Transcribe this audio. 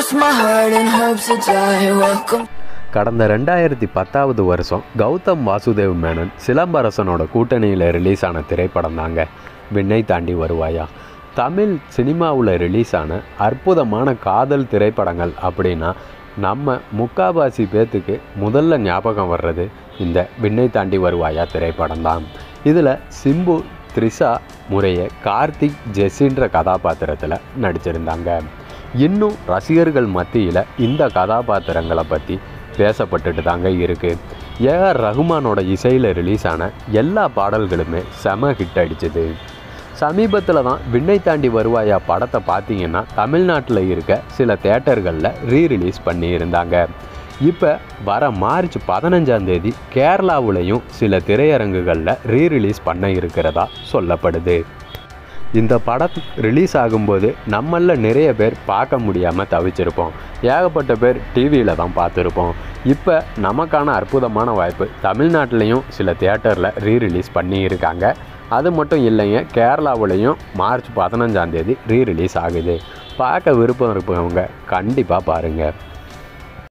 cross my heart and hope to die. Welcome. கடந்த ரெண்டாயிரத்தி பத்தாவது வருஷம் கௌதம் வாசுதேவ் மேனன் சிலம்பரசனோட கூட்டணியில் ரிலீஸ் ஆன திரைப்படம் தாங்க விண்ணை தாண்டி வருவாயா தமிழ் சினிமாவில் ரிலீஸ் ஆன அற்புதமான காதல் திரைப்படங்கள் அப்படின்னா நம்ம முக்காவாசி பேத்துக்கு முதல்ல ஞாபகம் வர்றது இந்த விண்ணை தாண்டி வருவாயா திரைப்படம் தான் இதில் சிம்பு த்ரிஷா முறைய கார்த்திக் ஜெஸ்ஸின்ற கதாபாத்திரத்தில் நடிச்சிருந்தாங்க இன்னும் ரசிகர்கள் மத்தியில் இந்த கதாபாத்திரங்களை பற்றி பேசப்பட்டுட்டு தாங்க இருக்குது ஏஆர் ரகுமானோட இசையில் ரிலீஸ் ஆன எல்லா பாடல்களுமே செம ஹிட் அடிச்சது சமீபத்தில் தான் விண்ணை தாண்டி வருவாயா படத்தை பார்த்தீங்கன்னா தமிழ்நாட்டில் இருக்க சில தேட்டர்களில் ரீ ரிலீஸ் பண்ணியிருந்தாங்க இப்போ வர மார்ச் பதினஞ்சாம் தேதி கேரளாவுலேயும் சில திரையரங்குகளில் ரீ ரிலீஸ் பண்ண இருக்கிறதா சொல்லப்படுது இந்த படம் ரிலீஸ் ஆகும்போது நம்மள நிறைய பேர் பார்க்க முடியாமல் தவிச்சிருப்போம் ஏகப்பட்ட பேர் டிவியில் தான் பார்த்துருப்போம் இப்போ நமக்கான அற்புதமான வாய்ப்பு தமிழ்நாட்டிலையும் சில தியேட்டரில் ரீ ரிலீஸ் பண்ணியிருக்காங்க அது மட்டும் இல்லைங்க கேரளாவுலேயும் மார்ச் பதினஞ்சாம் தேதி ரீ ரிலீஸ் ஆகுது பார்க்க விருப்பம் இருப்பவங்க கண்டிப்பாக பாருங்கள்